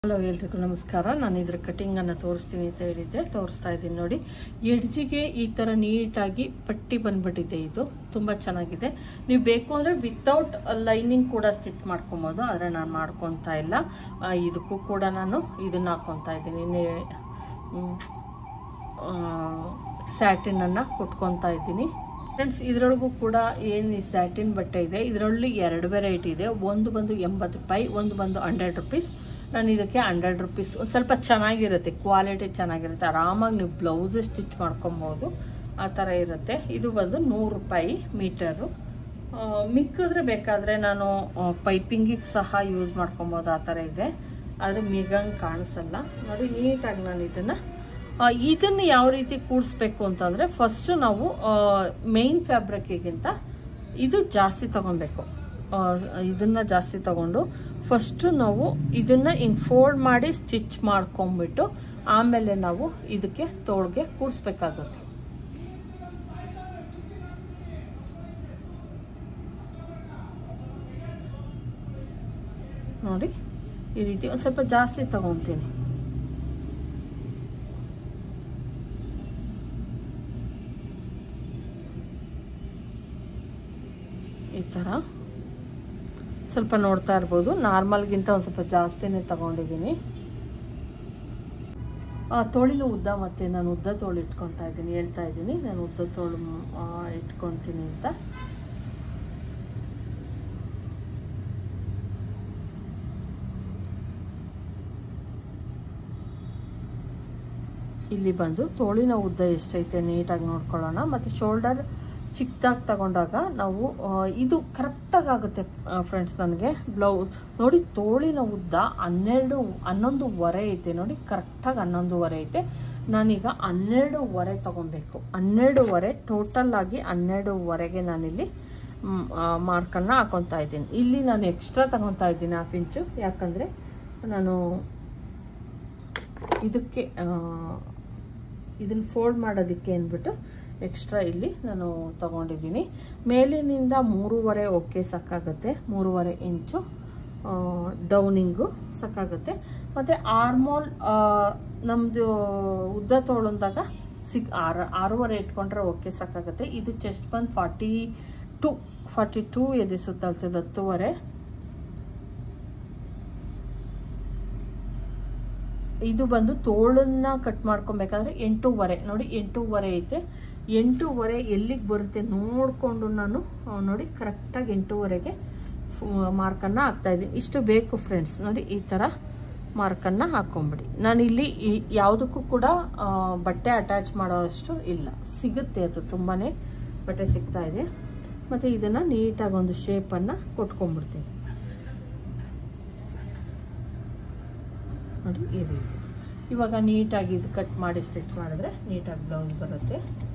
hello ಎಲ್ರಿಗೂ ನಮಸ್ಕಾರ ನಾನು ಇದ್ರ ಕಟಿಂಗನ್ನು ತೋರಿಸ್ತೀನಿ ಅಂತ ಹೇಳಿದ್ದೆ ತೋರಿಸ್ತಾ ಇದ್ದೀನಿ ನೋಡಿ ಎಡ್ಜಿಗೆ ಈ ಥರ ನೀಟಾಗಿ ಪಟ್ಟಿ ಬಂದ್ಬಿಟ್ಟಿದೆ ಇದು ತುಂಬ ಚೆನ್ನಾಗಿದೆ ನೀವು ಬೇಕು ಅಂದರೆ ವಿತೌಟ್ ಲೈನಿಂಗ್ ಕೂಡ ಸ್ಟಿಚ್ ಮಾಡ್ಕೊಬೋದು ಆದರೆ ನಾನು ಮಾಡ್ಕೊತಾ ಇಲ್ಲ ಆ, ಇದಕ್ಕೂ ಕೂಡ ನಾನು ಇದನ್ನು ಹಾಕ್ಕೊತಾ ಇದ್ದೀನಿ ಸ್ಯಾಟಿನನ್ನು ಕೊಟ್ಕೊತಾ ಇದ್ದೀನಿ ಫ್ರೆಂಡ್ಸ್ ಇದರೊಳಗೂ ಕೂಡ ಏನು ಈ ಸ್ಯಾಟಿನ್ ಬಟ್ಟೆ ಇದೆ ಇದರಲ್ಲಿ ಎರಡು ವೆರೈಟಿ ಇದೆ ಒಂದು ಬಂದು ಎಂಬತ್ತು ರೂಪಾಯಿ ಒಂದು ಬಂದು ಹಂಡ್ರೆಡ್ ರುಪೀಸ್ ನಾನು ಇದಕ್ಕೆ ಹಂಡ್ರೆಡ್ ರುಪೀಸ್ ಸ್ವಲ್ಪ ಚೆನ್ನಾಗಿರುತ್ತೆ ಕ್ವಾಲಿಟಿ ಚೆನ್ನಾಗಿರುತ್ತೆ ಆರಾಮಾಗಿ ನೀವು ಬ್ಲೌಸ್ ಸ್ಟಿಚ್ ಮಾಡ್ಕೊಬೋದು ಆ ಥರ ಇರುತ್ತೆ ಇದು ಬಂದು ನೂರು ರೂಪಾಯಿ ಮೀಟರು ಆ, ಮಿಕ್ಕಿದ್ರೆ ಬೇಕಾದರೆ ನಾನು ಪೈಪಿಂಗಿಗೆ ಸಹ ಯೂಸ್ ಮಾಡ್ಕೊಬೋದು ಆ ಥರ ಇದೆ ಆದರೆ ಮಿಗಂಗೆ ಕಾಣಿಸಲ್ಲ ನೋಡಿ ನೀಟಾಗಿ ನಾನು ಇದನ್ನು ಇದನ್ನು ಯಾವ ರೀತಿ ಕೂಡಿಸ್ಬೇಕು ಅಂತಂದರೆ ಫಸ್ಟು ನಾವು ಮೇನ್ ಫ್ಯಾಬ್ರಿಕ್ಗಿಂತ ಇದು ಜಾಸ್ತಿ ತಗೊಬೇಕು ಇದನ್ನ ಜಾಸ್ತಿ ತಗೊಂಡು ಫಸ್ಟು ನಾವು ಇದನ್ನ ಹಿಂಗೆ ಫೋಲ್ಡ್ ಮಾಡಿ ಸ್ಟಿಚ್ ಮಾಡ್ಕೊಂಡ್ಬಿಟ್ಟು ಆಮೇಲೆ ನಾವು ಇದಕ್ಕೆ ತೋಳ್ಗೆ ಕೂಡಿಸ್ಬೇಕಾಗುತ್ತೆ ನೋಡಿ ಈ ರೀತಿ ಒಂದು ಸ್ವಲ್ಪ ಜಾಸ್ತಿ ತಗೊತೀನಿ ಈ ಥರ ಸ್ವಲ್ಪ ನೋಡ್ತಾ ಇರ್ಬೋದು ನಾರ್ಮಲ್ಗಿಂತ ಒಂದು ಸ್ವಲ್ಪ ಜಾಸ್ತಿನೇ ತಗೊಂಡಿದ್ದೀನಿ ಆ, ತೋಳಿನ ಉದ್ದ ಮತ್ತೆ ನಾನು ಉದ್ದ ತೋಳು ಇಟ್ಕೊತಾ ಇದ್ದೀನಿ ಹೇಳ್ತಾ ಇದ್ದೀನಿ ನಾನು ಉದ್ದ ತೋಳು ಆ, ಇಟ್ಕೊತೀನಿ ಅಂತ ಇಲ್ಲಿ ಬಂದು ತೋಳಿನ ಉದ್ದ ಎಷ್ಟೈತೆ ನೀಟಾಗಿ ನೋಡ್ಕೊಳ್ಳೋಣ ಮತ್ತು ಶೋಲ್ಡರ್ ಚಿಕ್ಕದಾಗಿ ತಗೊಂಡಾಗ ನಾವು ಆ, ಇದು ಕರೆಕ್ಟಾಗಿ ಆಗುತ್ತೆ ಫ್ರೆಂಡ್ಸ್ ನನಗೆ ಬ್ಲೌಸ್ ನೋಡಿ ತೋಳಿನ ಉದ್ದ ಹನ್ನೆರಡು ಹನ್ನೊಂದುವರೆ ಐತೆ ನೋಡಿ ಕರೆಕ್ಟಾಗಿ ಹನ್ನೊಂದುವರೆ ಐತೆ ನಾನೀಗ ಹನ್ನೆರಡುವರೆ ತಗೊಬೇಕು ಹನ್ನೆರಡುವರೆ ಟೋಟಲ್ ಆಗಿ ಹನ್ನೆರಡುವರೆಗೆ ನಾನಿಲ್ಲಿ ಮಾರ್ಕನ್ನು ಹಾಕೊತಾ ಇದ್ದೀನಿ ಇಲ್ಲಿ ನಾನು ಎಕ್ಸ್ಟ್ರಾ ತಗೊತಾ ಇದ್ದೀನಿ ಹಾಫ್ ಇಂಚು ಯಾಕಂದರೆ ನಾನು ಇದಕ್ಕೆ ಇದನ್ನು ಫೋಲ್ಡ್ ಮಾಡೋದಕ್ಕೆ ಅಂದ್ಬಿಟ್ಟು ಎಕ್ಸ್ಟ್ರಾ ಇಲ್ಲಿ ನಾನು ತಗೊಂಡಿದ್ದೀನಿ ಮೇಲಿನಿಂದ ಮೂರುವರೆ ಓಕೆ ಸಾಕಾಗುತ್ತೆ ಮೂರುವರೆ ಇಂಚು ಡೌನಿಂಗು ಸಾಕಾಗುತ್ತೆ ಮತ್ತು ಆರ್ಮೋಲ್ ನಮ್ಮದು ಉದ್ದ ತೊಗೊಂಡಾಗ ಸಿಗ್ ಆರು ಆರೂವರೆ ಇಟ್ಕೊಂಡ್ರೆ ಓಕೆ ಸಾಕಾಗುತ್ತೆ ಇದು ಚೆಸ್ಟ್ ಬಂದು ಫಾರ್ಟಿ ಟು ಫಾರ್ಟಿ ಟೂ ಎದೆ ಸುತ್ತಳ್ತದೆ ಹತ್ತುವರೆ ಇದು ಬಂದು ತೋಳನ್ನ ಕಟ್ ಮಾಡ್ಕೊಬೇಕಾದ್ರೆ ಎಂಟೂವರೆ ನೋಡಿ ಎಂಟೂವರೆ ಐತೆ ಎಂಟೂವರೆ ಎಲ್ಲಿಗೆ ಬರುತ್ತೆ ನೋಡಿಕೊಂಡು ನಾನು ಆ, ನೋಡಿ ಕರೆಕ್ಟಾಗಿ ಎಂಟೂವರೆಗೆ ಮಾರ್ಕನ್ನು ಹಾಕ್ತಾ ಇದ್ದೀನಿ ಇಷ್ಟು ಬೇಕು ಫ್ರೆಂಡ್ಸ್ ನೋಡಿ ಈ ಥರ ಮಾರ್ಕನ್ನು ಹಾಕ್ಕೊಂಬಿಡಿ ನಾನು ಇಲ್ಲಿ ಈ- ಯಾವುದಕ್ಕೂ ಕೂಡ ಆ, ಬಟ್ಟೆ ಅಟ್ಯಾಚ್ ಮಾಡೋಷ್ಟು ಇಲ್ಲ ಸಿಗುತ್ತೆ ಅದು ತುಂಬಾ ಬಟ್ಟೆ ಸಿಗ್ತಾ ಇದೆ ಮತ್ತು ಇದನ್ನು ನೀಟಾಗಿ ಒಂದು ಶೇಪನ್ನು ಕೊಟ್ಕೊಂಡ್ಬಿಡ್ತೀನಿ ನೋಡಿ ಈ ರೀತಿ ಇವಾಗ ನೀಟಾಗಿ ಇದು ಕಟ್ ಮಾಡಿ ಸ್ಟಿಚ್ ಮಾಡಿದ್ರೆ ನೀಟಾಗಿ ಬ್ಲೌಸ್ ಬರುತ್ತೆ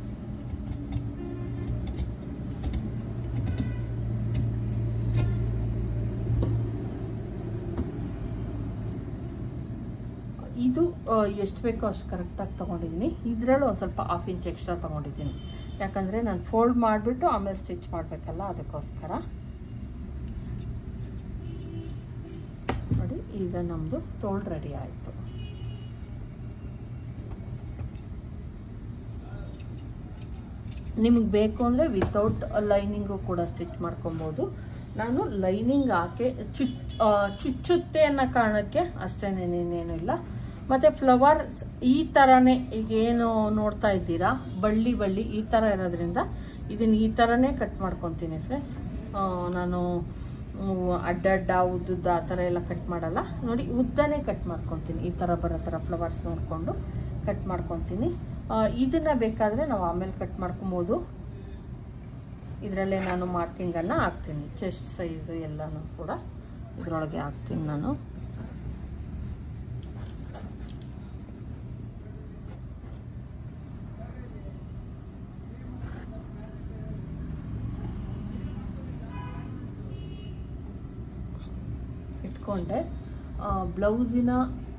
ಇದು ಎಷ್ಟು ಬೇಕೋ ಅಷ್ಟು ಕರೆಕ್ಟಾಗಿ ತೊಗೊಂಡಿದ್ದೀನಿ ಇದರಲ್ಲೂ ಒಂದು ಸ್ವಲ್ಪ ಹಾಫ್ ಇಂಚ್ ಎಕ್ಸ್ಟ್ರಾ ತೊಗೊಂಡಿದ್ದೀನಿ ಯಾಕಂದರೆ ನಾನು ಫೋಲ್ಡ್ ಮಾಡಿಬಿಟ್ಟು ಆಮೇಲೆ ಸ್ಟಿಚ್ ಮಾಡಬೇಕಲ್ಲ ಅದಕ್ಕೋಸ್ಕರ ನೋಡಿ ಈಗ ನಮ್ಮದು ತೋಳು ರೆಡಿ ಆಯಿತು ನಿಮಗೆ ಬೇಕು ಅಂದರೆ ವಿತೌಟ್ ಲೈನಿಂಗು ಕೂಡ ಸ್ಟಿಚ್ ಮಾಡ್ಕೊಬೋದು ನಾನು ಲೈನಿಂಗ್ ಹಾಕಿ ಚುಚ್ ಆ, ಚುಚ್ಚುತ್ತೆ ಅನ್ನೋ ಕಾರಣಕ್ಕೆ ಅಷ್ಟೇನೇನೇನು ಇಲ್ಲ ಮತ್ತು ಫ್ಲವರ್ಸ್ ಈ ಥರನೇ ಈಗ ಏನು ನೋಡ್ತಾ ಇದ್ದೀರಾ ಬಳ್ಳಿ ಬಳ್ಳಿ ಈ ಥರ ಇರೋದ್ರಿಂದ ಇದನ್ನು ಈ ಥರನೇ ಕಟ್ ಮಾಡ್ಕೊತೀನಿ ಫ್ರೆಂಡ್ಸ್ ನಾನು ಹ್ಮ್, ಅಡ್ಡಡ್ಡ ಉದ್ದುದ್ದ ಆ ಥರ ಎಲ್ಲ ಕಟ್ ಮಾಡಲ್ಲ ನೋಡಿ ಉದ್ದನೇ ಕಟ್ ಮಾಡ್ಕೊತೀನಿ ಈ ಥರ ಬರೋ ಥರ ಫ್ಲವರ್ಸ್ ನೋಡಿಕೊಂಡು ಕಟ್ ಮಾಡ್ಕೊತೀನಿ ಆ, ಇದನ್ನ ಬೇಕಾದರೆ ನಾವು ಆಮೇಲೆ ಕಟ್ ಮಾಡ್ಕೊಬೋದು ಇದರಲ್ಲೇ ನಾನು ಮಾರ್ಕಿಂಗನ್ನು ಹಾಕ್ತೀನಿ ಚೆಸ್ಟ್ ಸೈಜ್ ಎಲ್ಲನೂ ಕೂಡ ಇದರೊಳಗೆ ಹಾಕ್ತೀನಿ ನಾನು ಇಟ್ಕೊಂಡೆ ಬ್ಲೌಸಿನ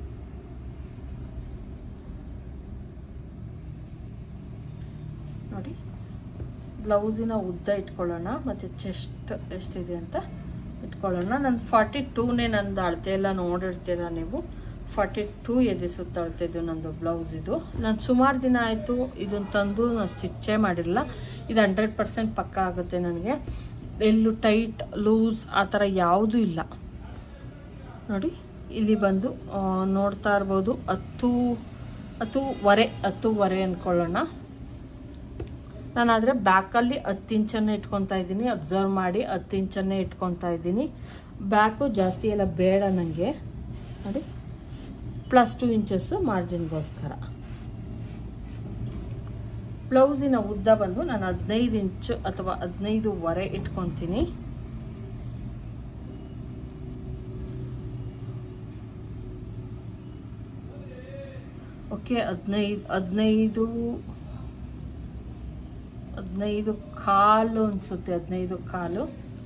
ನೋಡಿ ಬ್ಲೌಸಿನ ಉದ್ದ ಇಟ್ಕೊಳ್ಳೋಣ ಮತ್ತು ಚೆಸ್ಟ್ ಎಷ್ಟಿದೆ ಅಂತ ಇಟ್ಕೊಳ್ಳೋಣ ನಾನು ಫಾರ್ಟಿ ಟೂನೇ ನಂದು ಅಳತೆ ಎಲ್ಲ ನೋಡಿರ್ತೀರ ನೀವು ಫಾರ್ಟಿ ಟೂ ಎದೆ ಸುತ್ತಳ್ತಿದ್ದು ನಂದು ಬ್ಲೌಸ್ ಇದು ನಾನು ಸುಮಾರು ದಿನ ಆಯಿತು ಇದನ್ನು ತಂದು ನಾನು ಸ್ಟಿಚ್ಚೇ ಮಾಡಿರಲಿಲ್ಲ ಇದು ಹಂಡ್ರೆಡ್ ಪರ್ಸೆಂಟ್ ಪಕ್ಕ ಆಗುತ್ತೆ ನನಗೆ ಎಲ್ಲೂ ಟೈಟ್ ಲೂಸ್ ಆ ಥರ ಯಾವುದೂ ಇಲ್ಲ ನೋಡಿ ಇಲ್ಲಿ ಬಂದು ಆ, ನೋಡ್ತಾ ಇರ್ಬೋದು ಹತ್ತು ಹತ್ತುವರೆ ಹತ್ತುವರೆ ಅಂದ್ಕೊಳ್ಳೋಣ ನಾನಾದರೆ ಬ್ಯಾಕಲ್ಲಿ ಹತ್ತು ಇಂಚನ್ನೇ ಇಟ್ಕೊತಾ ಇದ್ದೀನಿ ಅಬ್ಸರ್ವ್ ಮಾಡಿ ಹತ್ತು ಇಂಚನ್ನೇ ಇಟ್ಕೊತಾ ಇದ್ದೀನಿ ಬ್ಯಾಕು ಜಾಸ್ತಿ ಎಲ್ಲ ಬೇಡ ನನಗೆ ನೋಡಿ ಪ್ಲಸ್ ಟು ಇಂಚಸ್ಸು ಮಾರ್ಜಿನ್ಗೋಸ್ಕರ ಬ್ಲೌಸಿನ ಉದ್ದ ಬಂದು ನಾನು ಹದಿನೈದು ಇಂಚು ಅಥವಾ ಹದಿನೈದುವರೆ ಇಟ್ಕೊತೀನಿ ಓಕೆ ಹದಿನೈದು ಹದಿನೈದು ಹದಿನೈದು ಕಾಲು ಅನ್ಸುತ್ತೆ ಹದಿನೈದು ಕಾಲು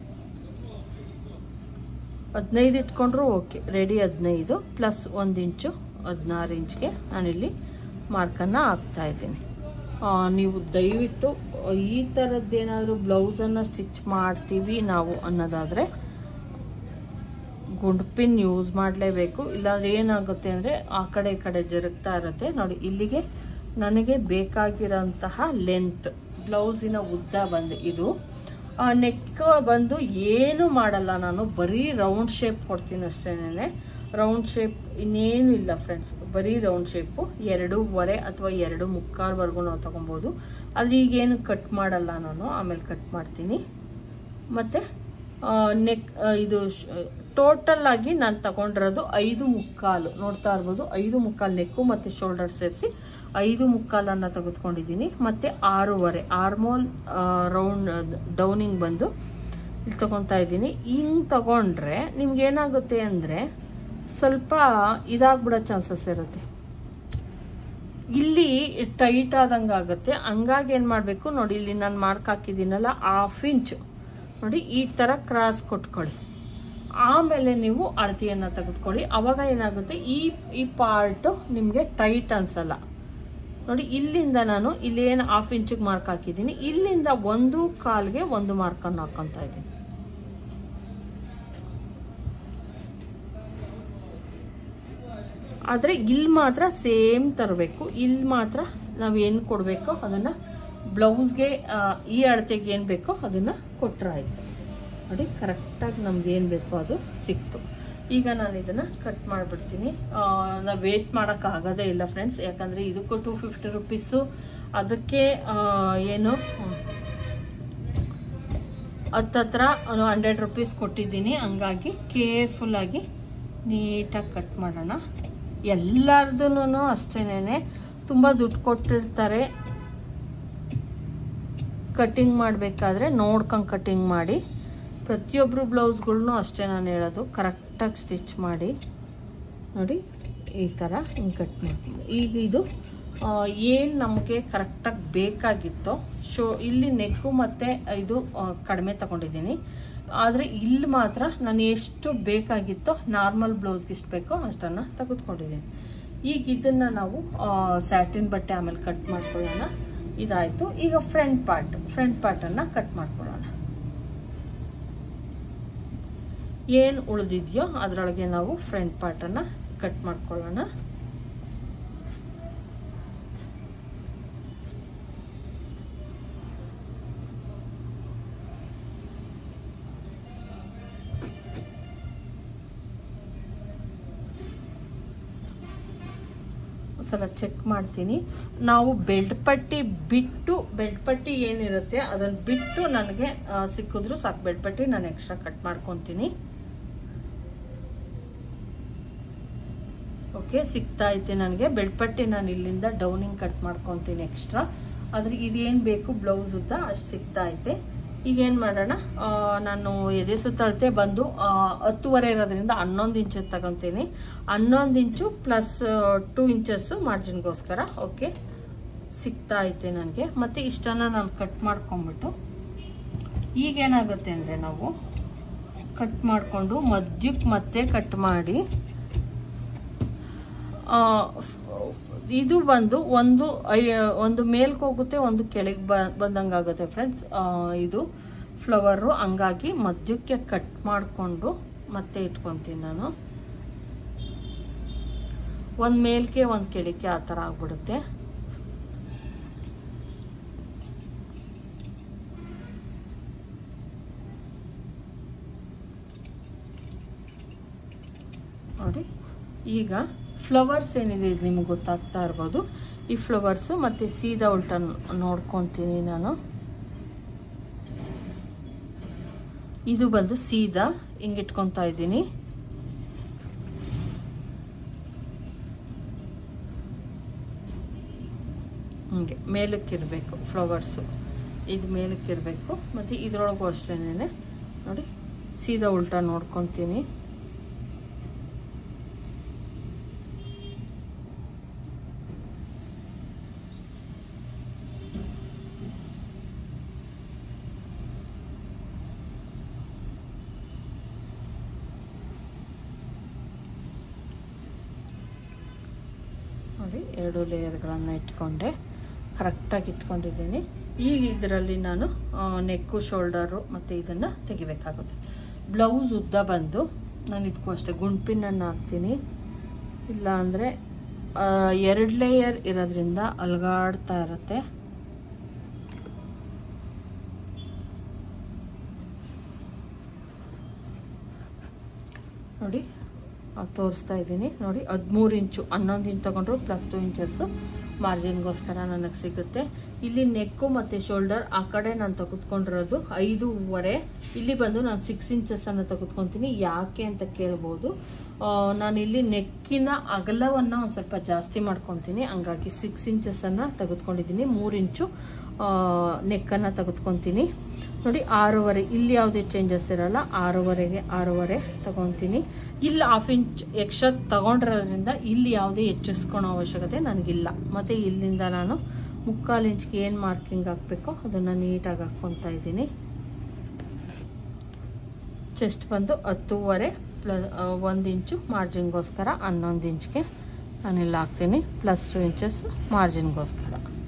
ಹದಿನೈದು ಇಟ್ಕೊಂಡ್ರು ಓಕೆ ರೆಡಿ ಹದಿನೈದು ಪ್ಲಸ್ ಒಂದು ಇಂಚು ಹದಿನಾರು ಇಂಚ್ಗೆ ನಾನಿಲ್ಲಿ ಮಾರ್ಕನ್ನು ಹಾಕ್ತಾ ಇದ್ದೀನಿ ಆ, ನೀವು ದಯವಿಟ್ಟು ಈ ಥರದ್ದೇನಾದರೂ ಬ್ಲೌಸನ್ನು ಸ್ಟಿಚ್ ಮಾಡ್ತೀವಿ ನಾವು ಅನ್ನೋದಾದರೆ ಗುಂಡ್ಪಿನ್ ಯೂಸ್ ಮಾಡಲೇಬೇಕು ಇಲ್ಲಾಂದ್ರೆ ಏನಾಗುತ್ತೆ ಅಂದರೆ ಆ ಕಡೆ ಈ ಕಡೆ ಜರುಗ್ತಾ ಇರುತ್ತೆ ನೋಡಿ ಇಲ್ಲಿಗೆ ನನಗೆ ಬೇಕಾಗಿರೋಂತಹ ಲೆಂತ್ ಬ್ಲೌಸಿನ ಉದ್ದ ಬಂದು ಇದು ನೆಕ್ ಬಂದು ಏನು ಮಾಡಲ್ಲ ನಾನು ಬರೀ ರೌಂಡ್ ಶೇಪ್ ಕೊಡ್ತೀನಿ ಅಷ್ಟೇನೆ ರೌಂಡ್ ಶೇಪ್ ಇನ್ನೇನು ಇಲ್ಲ ಫ್ರೆಂಡ್ಸ್ ಬರೀ ರೌಂಡ್ ಶೇಪು ಎರಡೂವರೆ ಅಥವಾ ಎರಡು ಮುಕ್ಕಾಲ್ವರೆಗೂ ನಾವು ತಗೊಬೋದು ಅಲ್ಲಿ ಈಗೇನು ಕಟ್ ಮಾಡಲ್ಲ ನಾನು ಆಮೇಲೆ ಕಟ್ ಮಾಡ್ತೀನಿ ಮತ್ತು ನೆಕ್ ಇದು ಟೋಟಲ್ ಆಗಿ ನಾನು ತಗೊಂಡಿರೋದು ಐದು ಮುಕ್ಕಾಲು ನೋಡ್ತಾ ಇರ್ಬೋದು ಐದು ಮುಕ್ಕಾಲು ನೆಕ್ಕು ಮತ್ತು ಶೋಲ್ಡರ್ ಸೇರಿಸಿ ಐದು ಮುಕ್ಕಾಲನ್ನು ತೆಗೆದುಕೊಂಡಿದ್ದೀನಿ ಮತ್ತು ಆರೂವರೆ ಆರ್ಮೋಲ್ ರೌಂಡ್ ಡೌನಿಂಗ್ ಬಂದು ಇಲ್ಲಿ ತಗೊತಾ ಇದ್ದೀನಿ ಹಿಂಗೆ ತಗೊಂಡ್ರೆ ನಿಮ್ಗೆ ಏನಾಗುತ್ತೆ ಅಂದರೆ ಸ್ವಲ್ಪ ಇದಾಗ್ಬಿಡೋ ಚಾನ್ಸಸ್ ಇರುತ್ತೆ ಇಲ್ಲಿ ಟೈಟ್ ಆದಂಗೆ ಆಗುತ್ತೆ ಹಂಗಾಗಿ ಏನು ಮಾಡಬೇಕು ನೋಡಿ ಇಲ್ಲಿ ನಾನು ಮಾರ್ಕ್ ಹಾಕಿದ್ದೀನಲ್ಲ ಹಾಫ್ ಇಂಚ್ ನೋಡಿ ಈ ಥರ ಕ್ರಾಸ್ ಕೊಟ್ಕೊಳ್ಳಿ ಆಮೇಲೆ ನೀವು ಅಳತೆಯನ್ನು ತೆಗೆದುಕೊಳ್ಳಿ ಅವಾಗ ಏನಾಗುತ್ತೆ ಈ ಈ ಪಾರ್ಟ್ ನಿಮಗೆ ಟೈಟ್ ಅನ್ಸಲ್ಲ ನೋಡಿ ಇಲ್ಲಿಂದ ನಾನು ಇಲ್ಲಿ ಏನು ಹಾಫ್ ಇಂಚಿಗೆ ಮಾರ್ಕ್ ಹಾಕಿದ್ದೀನಿ ಇಲ್ಲಿಂದ ಒಂದು ಕಾಲ್ಗೆ ಒಂದು ಮಾರ್ಕನ್ನು ಹಾಕೊಂತ ಇದ್ದೀನಿ ಆದರೆ ಇಲ್ಲಿ ಮಾತ್ರ ಸೇಮ್ ತರಬೇಕು ಇಲ್ಲಿ ಮಾತ್ರ ನಾವು ಏನು ಕೊಡಬೇಕೋ ಅದನ್ನು ಬ್ಲೌಸ್ಗೆ ಈ ಅಳತೆಗೆ ಏನು ಬೇಕೋ ಅದನ್ನು ಕೊಟ್ಟರಾಯ್ತು ನೋಡಿ ಕರೆಕ್ಟಾಗಿ ನಮ್ಗೆ ಏನು ಬೇಕೋ ಅದು ಸಿಕ್ತು ಈಗ ನಾನು ಇದನ್ನು ಕಟ್ ಮಾಡಿಬಿಡ್ತೀನಿ ನಾವು ವೇಸ್ಟ್ ಮಾಡೋಕ್ಕಾಗೋದೇ ಇಲ್ಲ ಫ್ರೆಂಡ್ಸ್ ಯಾಕಂದರೆ ಇದಕ್ಕೂ ಟೂ ಫಿಫ್ಟಿ ರುಪೀಸು ಅದಕ್ಕೆ ಆ, ಏನು ಹತ್ತತ್ರ ಹಂಡ್ರೆಡ್ ರುಪೀಸ್ ಕೊಟ್ಟಿದ್ದೀನಿ ಹಂಗಾಗಿ ಕೇರ್ಫುಲ್ಲಾಗಿ ನೀಟಾಗಿ ಕಟ್ ಮಾಡೋಣ ಎಲ್ಲರದೂ ಅಷ್ಟೇನೆ ತುಂಬ ದುಡ್ಡು ಕೊಟ್ಟಿರ್ತಾರೆ ಕಟ್ಟಿಂಗ್ ಮಾಡಬೇಕಾದ್ರೆ ನೋಡ್ಕೊಂಡು ಕಟ್ಟಿಂಗ್ ಮಾಡಿ ಪ್ರತಿಯೊಬ್ಬರು ಬ್ಲೌಸ್ಗಳ್ನೂ ಅಷ್ಟೇ ನಾನು ಹೇಳೋದು ಕರೆಕ್ಟಾಗಿ ಸ್ಟಿಚ್ ಮಾಡಿ ನೋಡಿ ಈ ಥರ ಹಿಂಗೆ ಕಟ್ ಮಾಡ್ಕೊಂಡು ಈಗ ಇದು ಏನು ನಮಗೆ ಕರೆಕ್ಟಾಗಿ ಬೇಕಾಗಿತ್ತೋ ಶೋ ಇಲ್ಲಿ ನೆಕ್ಕು ಮತ್ತು ಇದು ಆ, ಕಡಿಮೆ ತಗೊಂಡಿದ್ದೀನಿ ಆದರೆ ಇಲ್ಲಿ ಮಾತ್ರ ನಾನು ಎಷ್ಟು ಬೇಕಾಗಿತ್ತೋ ನಾರ್ಮಲ್ ಬ್ಲೌಸ್ಗೆ ಎಷ್ಟು ಬೇಕೋ ಅಷ್ಟನ್ನು ತೆಗೆದುಕೊಂಡಿದ್ದೀನಿ ಈಗ ಇದನ್ನು ನಾವು ಸ್ಯಾಟಿನ್ ಬಟ್ಟೆ ಆಮೇಲೆ ಕಟ್ ಮಾಡ್ಕೊಳ್ಳೋಣ ಇದಾಯಿತು ಈಗ ಫ್ರಂಟ್ ಪಾರ್ಟ್ ಫ್ರಂಟ್ ಪಾರ್ಟನ್ನು ಕಟ್ ಮಾಡ್ಕೊಳ್ಳೋಣ ಏನು ಉಳಿದಿದೆಯೋ ಅದರೊಳಗೆ ನಾವು ಫ್ರಂಟ್ ಪಾರ್ಟನ್ನು ಕಟ್ ಮಾಡ್ಕೊಳ್ಳೋಣ ಸಲ ಚೆಕ್ ಮಾಡ್ತೀನಿ ನಾವು ಬೆಲ್ಟ್ ಪಟ್ಟಿ ಬಿಟ್ಟು ಬೆಲ್ಟ್ ಪಟ್ಟಿ ಏನಿರುತ್ತೆ ಅದನ್ನು ಬಿಟ್ಟು ನನಗೆ ಆ, ಸಿಕ್ಕಿದ್ರು ಸಾಕು ಬೆಲ್ಟ್ ಪಟ್ಟಿ ನಾನು ಎಕ್ಸ್ಟ್ರಾ ಕಟ್ ಮಾಡ್ಕೊತೀನಿ ಓಕೆ ಸಿಗ್ತಾ ಐತೆ ನನಗೆ ಬೆಲ್ಟ್ ಪಟ್ಟಿ ನಾನು ಇಲ್ಲಿಂದ ಡೌನಿಂಗ್ ಕಟ್ ಮಾಡ್ಕೊತೀನಿ ಎಕ್ಸ್ಟ್ರಾ ಆದ್ರೆ ಇದೇನು ಬೇಕು ಬ್ಲೌಸ್ ಉದ್ದ ಅಷ್ಟು ಸಿಗ್ತಾ ಐತೆ ಈಗ ಏನು ಮಾಡೋಣ ಆ, ನಾನು ಎದೆ ಸುತ್ತಳತೆ ಬಂದು ಆ, ಹತ್ತುವರೆ ಇರೋದ್ರಿಂದ ಹನ್ನೊಂದು ಇಂಚ್ ತಗೊಂತೀನಿ ಹನ್ನೊಂದು ಇಂಚು ಪ್ಲಸ್ ಟೂ ಇಂಚಸ್ಸು ಮಾರ್ಜಿನ್ಗೋಸ್ಕರ ಓಕೆ ಸಿಗ್ತಾ ಐತೆ ನನಗೆ ಮತ್ತು ಇಷ್ಟನ್ನು ನಾನು ಕಟ್ ಮಾಡ್ಕೊಂಬಿಟ್ಟು ಈಗೇನಾಗುತ್ತೆ ಅಂದರೆ ನಾವು ಕಟ್ ಮಾಡಿಕೊಂಡು ಮಧ್ಯಕ್ಕೆ ಮತ್ತೆ ಕಟ್ ಮಾಡಿ ಆ, ಇದು ಬಂದು ಒಂದು ಐ- ಒಂದು ಮೇಲ್ಕ್ ಹೋಗುತ್ತೆ ಒಂದು ಕೆಳಗೆ ಬ ಬಂದಂಗಾಗುತ್ತೆ ಫ್ರೆಂಡ್ಸ್ ಇದು ಫ್ಲವರು ಹಂಗಾಗಿ ಮಧ್ಯಕ್ಕೆ ಕಟ್ ಮಾಡಿಕೊಂಡು ಮತ್ತೆ ಇಟ್ಕೊತೀನಿ ನಾನು ಒಂದು ಮೇಲ್ಕೆ ಒಂದು ಕೆಳಕ್ಕೆ ಆ ಥರ ಆಗ್ಬಿಡುತ್ತೆ ನೋಡಿ ಈಗ ಫ್ಲವರ್ಸ್ ಏನಿದೆ ಇದು ನಿಮಗೆ ಗೊತ್ತಾಗ್ತಾ ಇರ್ಬೋದು ಈ ಫ್ಲವರ್ಸು ಮತ್ತು ಸೀದಾ ಉಲ್ಟ ನೋಡ್ಕೊತೀನಿ ನಾನು ಇದು ಬಂದು ಸೀದಾ ಹಿಂಗಿಟ್ಕೊತಾ ಇದ್ದೀನಿ ಹಂಗೆ ಮೇಲಕ್ಕಿರಬೇಕು ಫ್ಲವರ್ಸು ಇದು ಮೇಲಕ್ಕಿರಬೇಕು ಮತ್ತು ಇದರೊಳಗೂ ಅಷ್ಟೇನೆ ನೋಡಿ ಸೀದಾ ಉಲ್ಟಾ ನೋಡ್ಕೊತೀನಿ ನೋಡಿ ಎರಡು ಲೇಯರ್ಗಳನ್ನು ಇಟ್ಕೊಂಡೆ ಕರೆಕ್ಟಾಗಿ ಇಟ್ಕೊಂಡಿದ್ದೀನಿ ಈಗ ಇದರಲ್ಲಿ ನಾನು ನೆಕ್ಕು ಶೋಲ್ಡರು ಮತ್ತು ಇದನ್ನು ತೆಗಿಬೇಕಾಗುತ್ತೆ ಬ್ಲೌಸ್ ಉದ್ದ ಬಂದು ನಾನು ಇದಕ್ಕೂ ಅಷ್ಟೇ ಗುಂಡ್ಪಿನನ್ನು ಹಾಕ್ತೀನಿ ಇಲ್ಲ ಅಂದರೆ ಎರಡು ಲೇಯರ್ ಇರೋದ್ರಿಂದ ಅಲ್ಗಾಡ್ತಾ ಇರುತ್ತೆ ನೋಡಿ ತೋರಿಸ್ತಾ ಇದ್ದೀನಿ ನೋಡಿ ಹದಿಮೂರು ಇಂಚು ಹನ್ನೊಂದು ಇಂಚ್ ತೊಗೊಂಡ್ರು ಪ್ಲಸ್ ಟು ಇಂಚಸ್ಸು ಮಾರ್ಜಿನ್ಗೋಸ್ಕರ ನನಗೆ ಸಿಗುತ್ತೆ ಇಲ್ಲಿ ನೆಕ್ಕು ಮತ್ತು ಶೋಲ್ಡರ್ ಆ ಕಡೆ ನಾನು ತೆಗೆದುಕೊಂಡಿರೋದು ಐದೂವರೆ ಇಲ್ಲಿ ಬಂದು ನಾನು ಸಿಕ್ಸ್ ಇಂಚಸ್ಸನ್ನು ತೆಗೆದುಕೊತೀನಿ ಯಾಕೆ ಅಂತ ಕೇಳ್ಬೋದು ನಾನು ಇಲ್ಲಿ ನೆಕ್ಕಿನ ಅಗಲವನ್ನು ಒಂದು ಸ್ವಲ್ಪ ಜಾಸ್ತಿ ಮಾಡ್ಕೊತೀನಿ ಹಂಗಾಗಿ ಸಿಕ್ಸ್ ಇಂಚಸ್ಸನ್ನು ತೆಗೆದುಕೊಂಡಿದ್ದೀನಿ ಮೂರು ಇಂಚು ನೆಕ್ಕನ್ನು ತೆಗೆದುಕೊತೀನಿ ನೋಡಿ ಆರೂವರೆ ಇಲ್ಲಿ ಯಾವುದೇ ಚೇಂಜಸ್ ಇರಲ್ಲ ಆರೂವರೆಗೆ ಆರೂವರೆ ತಗೊತೀನಿ ಇಲ್ಲಿ ಹಾಫ್ ಇಂಚ್ ಎಕ್ಸ್ಟ್ರಾ ತಗೊಂಡಿರೋದ್ರಿಂದ ಇಲ್ಲಿ ಯಾವುದೇ ಹೆಚ್ಚಿಸ್ಕೊಳೋ ಅವಶ್ಯಕತೆ ನನಗಿಲ್ಲ ಮತ್ತು ಇಲ್ಲಿಂದ ನಾನು ಮುಕ್ಕಾಲು ಇಂಚ್ಗೆ ಏನು ಮಾರ್ಕಿಂಗ್ ಹಾಕಬೇಕೋ ಅದನ್ನು ನೀಟಾಗಿ ಹಾಕ್ಕೊತಾ ಇದ್ದೀನಿ ಚೆಸ್ಟ್ ಬಂದು ಹತ್ತೂವರೆ ಪ್ಲಸ್ ಒಂದು ಇಂಚು ಮಾರ್ಜಿನ್ಗೋಸ್ಕರ ಹನ್ನೊಂದು ಇಂಚ್ಗೆ ನಾನಿಲ್ಲಿ ಹಾಕ್ತೀನಿ ಪ್ಲಸ್ ಟು ಇಂಚಸ್ ಮಾರ್ಜಿನ್ಗೋಸ್ಕರ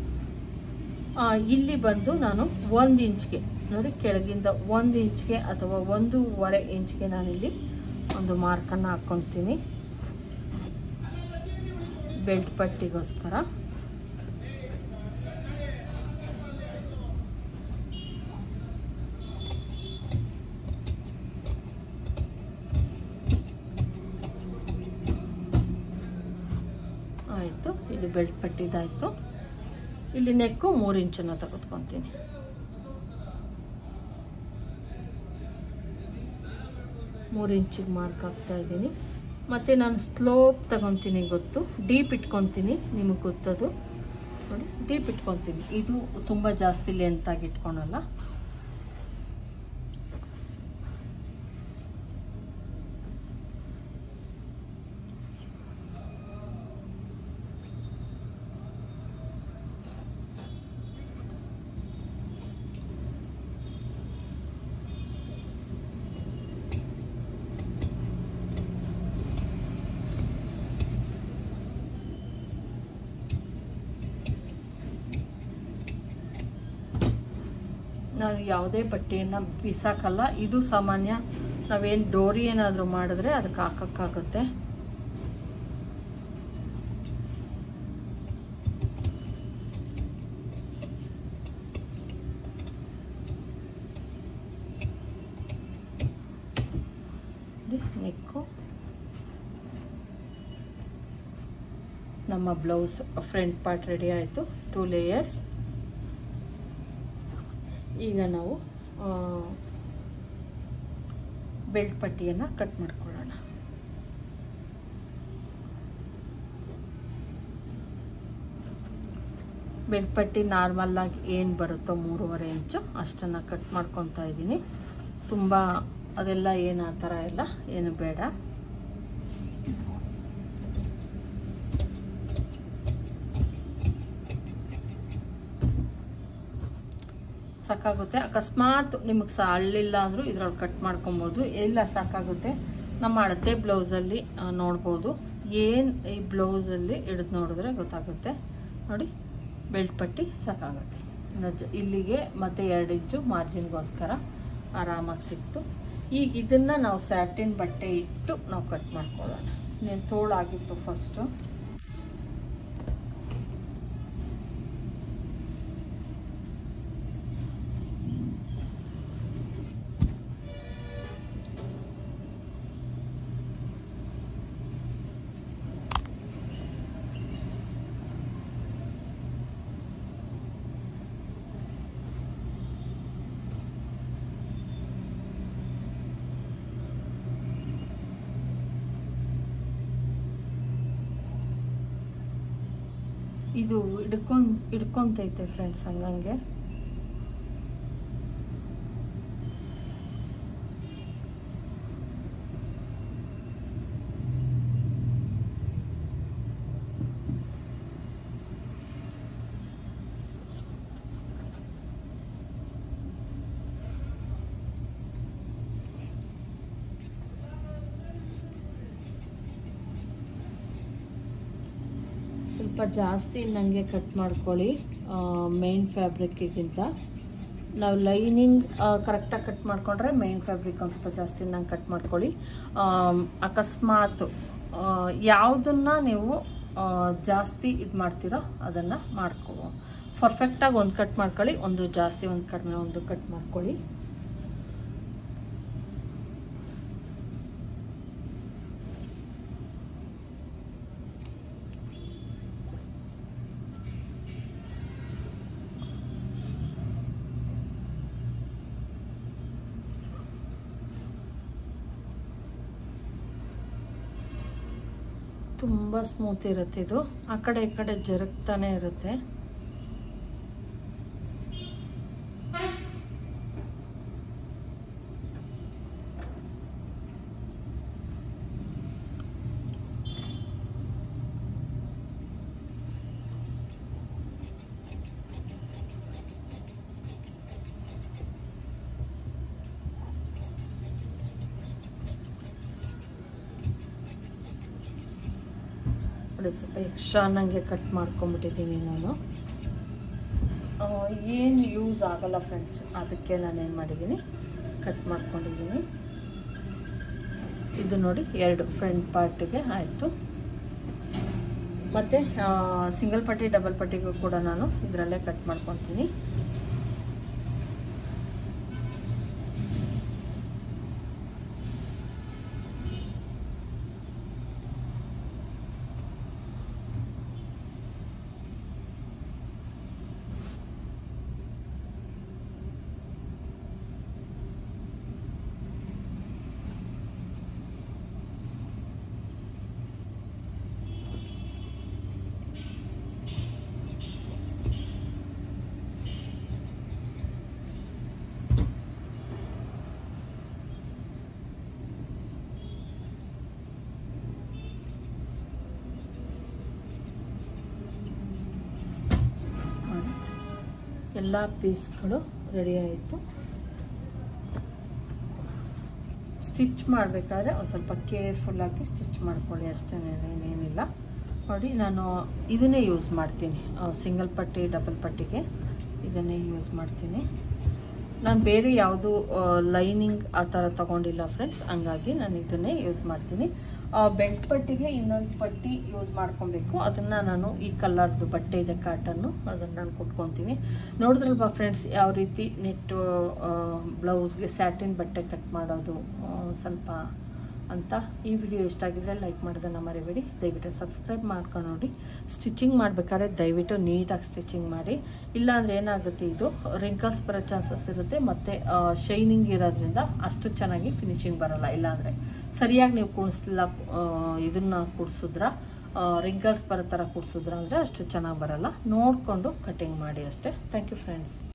ಇಲ್ಲಿ ಬಂದು ನಾನು ಒಂದು ಇಂಚ್ಗೆ ನೋಡಿ ಕೆಳಗಿಂದ ಒಂದು ಇಂಚ್ಗೆ ಅಥವಾ ಒಂದೂವರೆ ಇಂಚ್ಗೆ ನಾನಿಲ್ಲಿ ಒಂದು ಮಾರ್ಕನ್ನು ಹಾಕ್ಕೊತೀನಿ ಬೆಲ್ಟ್ ಪಟ್ಟಿಗೋಸ್ಕರ ಆಯಿತು ಇಲ್ಲಿ ಬೆಲ್ಟ್ ಪಟ್ಟಿದಾಯಿತು ಇಲ್ಲಿ ನೆಕ್ಕು ಮೂರು ಇಂಚನ್ನು ತೆಗೆದುಕೊತೀನಿ ಮೂರು ಇಂಚಿಗೆ ಮಾರ್ಕ್ ಹಾಕ್ತಾ ಇದ್ದೀನಿ ಮತ್ತು ನಾನು ಸ್ಲೋಪ್ ತಗೊತೀನಿ ಗೊತ್ತು ಡೀಪ್ ಇಟ್ಕೊತೀನಿ ನಿಮಗೆ ಗೊತ್ತದು ನೋಡಿ ಡೀಪ್ ಇಟ್ಕೊತೀನಿ ಇದು ತುಂಬ ಜಾಸ್ತಿ ಲೆಂತಾಗಿ ಇಟ್ಕೊಳಲ್ಲ ನಾನು ಯಾವುದೇ ಬಟ್ಟೆಯನ್ನು ಬಿಸಾಕಲ್ಲ ಇದು ಸಾಮಾನ್ಯ ನಾವೇನು ಡೋರಿ ಏನಾದರೂ ಮಾಡಿದ್ರೆ ಅದಕ್ಕೆ ಹಾಕೋಕ್ಕಾಗುತ್ತೆ ನೆಕ್ಕು ನಮ್ಮ ಬ್ಲೌಸ್ ಫ್ರಂಟ್ ಪಾರ್ಟ್ ರೆಡಿ ಆಯಿತು ಟೂ ಲೇಯರ್ಸ್ ಈಗ ನಾವು ಬೆಲ್ಟ್ ಪಟ್ಟಿಯನ್ನು ಕಟ್ ಮಾಡ್ಕೊಳ್ಳೋಣ ಬೆಲ್ಟ್ ಪಟ್ಟಿ ನಾರ್ಮಲ್ಲಾಗಿ ಏನು ಬರುತ್ತೋ ಮೂರುವರೆ ಇಂಚು ಅಷ್ಟನ್ನು ಕಟ್ ಮಾಡ್ಕೊತಾ ಇದ್ದೀನಿ ತುಂಬ ಅದೆಲ್ಲ ಏನು ಆ ಥರ ಎಲ್ಲ ಏನು ಬೇಡ ಸಾಕಾಗುತ್ತೆ ಅಕಸ್ಮಾತ್ ನಿಮಗೆ ಸಹ ಅಳ್ಳಿಲ್ಲ ಅಂದರೂ ಇದ್ರೊಳಗೆ ಕಟ್ ಮಾಡ್ಕೊಬೋದು ಎಲ್ಲ ಸಾಕಾಗುತ್ತೆ ನಮ್ಮ ಅಳತೆ ಬ್ಲೌಸಲ್ಲಿ ನೋಡ್ಬೋದು ಏನು ಈ ಬ್ಲೌಸಲ್ಲಿ ಹಿಡಿದು ನೋಡಿದ್ರೆ ಗೊತ್ತಾಗುತ್ತೆ ನೋಡಿ ಬೆಲ್ಟ್ ಪಟ್ಟಿ ಸಾಕಾಗುತ್ತೆ ಇಲ್ಲಿಗೆ ಮತ್ತೆ ಎರಡು ಇಂಚು ಮಾರ್ಜಿನ್ಗೋಸ್ಕರ ಆರಾಮಾಗಿ ಸಿಕ್ತು ಈಗ ಇದನ್ನು ನಾವು ಸ್ಯಾಟಿನ್ ಬಟ್ಟೆ ಇಟ್ಟು ನಾವು ಕಟ್ ಮಾಡ್ಕೊಳ್ಳೋಣ ನೀನು ತೋಳಾಗಿತ್ತು ಫಸ್ಟು ಇದು ಹಿಡ್ಕೊಂಡ್ ಹಿಡ್ಕೊಂತೈತೆ ಫ್ರೆಂಡ್ಸ್ ಹಂಗಂಗೆ ಸ್ವಲ್ಪ ಜಾಸ್ತಿ ನನಗೆ ಕಟ್ ಮಾಡ್ಕೊಳ್ಳಿ ಮೇನ್ ಫ್ಯಾಬ್ರಿಕ್ಕಿಗಿಂತ ನಾವು ಲೈನಿಂಗ್ ಕರೆಕ್ಟಾಗಿ ಕಟ್ ಮಾಡಿಕೊಂಡ್ರೆ ಮೇನ್ ಫ್ಯಾಬ್ರಿಕ್ ಒಂದು ಸ್ವಲ್ಪ ಜಾಸ್ತಿ ನಂಗೆ ಕಟ್ ಮಾಡ್ಕೊಳ್ಳಿ ಆಮ್, ಅಕಸ್ಮಾತ್ ಯಾವುದನ್ನು ನೀವು ಆ, ಜಾಸ್ತಿ ಇದು ಮಾಡ್ತೀರೋ ಅದನ್ನು ಮಾಡ್ಕೋ ಪರ್ಫೆಕ್ಟಾಗಿ ಒಂದು ಕಟ್ ಮಾಡ್ಕೊಳ್ಳಿ ಒಂದು ಜಾಸ್ತಿ ಒಂದು ಕಡಿಮೆ ಒಂದು ಕಟ್ ಮಾಡ್ಕೊಳ್ಳಿ ತುಂಬ ಸ್ಮೂತ್ ಇರುತ್ತೆ ಇದು ಆ ಕಡೆ ಈ ಕಡೆ ಜರುಗ್ತಾನೆ ಇರುತ್ತೆ ನೋಡಿ ಸ್ವಲ್ಪ ಎಕ್ಸ್ಟ್ರಾ ನನಗೆ ಕಟ್ ಮಾಡ್ಕೊಂಬಿಟ್ಟಿದ್ದೀನಿ ನಾನು ಏನು ಯೂಸ್ ಆಗಲ್ಲ ಫ್ರೆಂಡ್ಸ್ ಅದಕ್ಕೆ ನಾನು ಏನು ಮಾಡಿದ್ದೀನಿ ಕಟ್ ಮಾಡ್ಕೊಂಡಿದ್ದೀನಿ ಇದು ನೋಡಿ ಎರಡು ಫ್ರಂಟ್ ಪಾರ್ಟಿಗೆ ಆಯಿತು ಮತ್ತು ಸಿಂಗಲ್ ಪಟ್ಟಿ ಡಬಲ್ ಪಟ್ಟಿಗೂ ಕೂಡ ನಾನು ಇದರಲ್ಲೇ ಕಟ್ ಮಾಡ್ಕೊತೀನಿ ಎಲ್ಲ ಪೀಸ್ಗಳು ರೆಡಿ ಆಯಿತು ಸ್ಟಿಚ್ ಮಾಡಬೇಕಾದ್ರೆ ಒಂದು ಸ್ವಲ್ಪ ಕೇರ್ಫುಲ್ಲಾಗಿ ಸ್ಟಿಚ್ ಮಾಡ್ಕೊಳ್ಳಿ ಅಷ್ಟೇ ಏನೇನಿಲ್ಲ ನೋಡಿ ನಾನು ಇದನ್ನೇ ಯೂಸ್ ಮಾಡ್ತೀನಿ ಸಿಂಗಲ್ ಪಟ್ಟಿ ಡಬಲ್ ಪಟ್ಟಿಗೆ ಇದನ್ನೇ ಯೂಸ್ ಮಾಡ್ತೀನಿ ನಾನು ಬೇರೆ ಯಾವುದು ಲೈನಿಂಗ್ ಆ ಥರ ತೊಗೊಂಡಿಲ್ಲ ಫ್ರೆಂಡ್ಸ್ ಹಂಗಾಗಿ ನಾನು ಇದನ್ನೇ ಯೂಸ್ ಮಾಡ್ತೀನಿ ಬೆಲ್ಟ್ ಪಟ್ಟಿಗೆ ಇನ್ನೊಂದು ಪಟ್ಟಿ ಯೂಸ್ ಮಾಡ್ಕೊಬೇಕು ಅದನ್ನು ನಾನು ಈ ಕಲರ್ದು ಬಟ್ಟೆ ಇದೆ ಕಾಟನ್ನು ಅದನ್ನು ನಾನು ಕುಟ್ಕೊತೀನಿ ನೋಡಿದ್ರಲ್ವಾ ಫ್ರೆಂಡ್ಸ್ ಯಾವ ರೀತಿ ನೆಟ್ಟು ಬ್ಲೌಸ್ಗೆ ಸ್ಯಾಟಿನ್ ಬಟ್ಟೆ ಕಟ್ ಮಾಡೋದು ಆ, ಸ್ವಲ್ಪ ಅಂತ ಈ ವಿಡಿಯೋ ಇಷ್ಟ ಆಗಿದ್ರೆ ಲೈಕ್ ಮಾಡೋದನ್ನು ಮರಿಬೇಡಿ ದಯವಿಟ್ಟು ಸಬ್ಸ್ಕ್ರೈಬ್ ಮಾಡ್ಕೊಂಡು ನೋಡಿ ಸ್ಟಿಚಿಂಗ್ ಮಾಡಬೇಕಾದ್ರೆ ದಯವಿಟ್ಟು ನೀಟಾಗಿ ಸ್ಟಿಚಿಂಗ್ ಮಾಡಿ ಇಲ್ಲಾಂದ್ರೆ ಏನಾಗುತ್ತೆ ಇದು ರಿಂಕಲ್ಸ್ ಬರೋ ಚಾನ್ಸಸ್ ಇರುತ್ತೆ ಮತ್ತು ಶೈನಿಂಗ್ ಇರೋದ್ರಿಂದ ಅಷ್ಟು ಚೆನ್ನಾಗಿ ಫಿನಿಶಿಂಗ್ ಬರೋಲ್ಲ ಇಲ್ಲಾಂದರೆ ಸರಿಯಾಗಿ ನೀವು ಕೂಡಿಸ್ಲಿಲ್ಲ ಇದನ್ನು ಕೂಡಿಸಿದ್ರ ರಿಂಕಲ್ಸ್ ಬರೋ ಥರ ಕೂಡಿಸಿದ್ರ ಅಂದರೆ ಅಷ್ಟು ಚೆನ್ನಾಗಿ ಬರಲ್ಲ ನೋಡಿಕೊಂಡು ಕಟಿಂಗ್ ಮಾಡಿ ಅಷ್ಟೇ ಥ್ಯಾಂಕ್ ಯು ಫ್ರೆಂಡ್ಸ್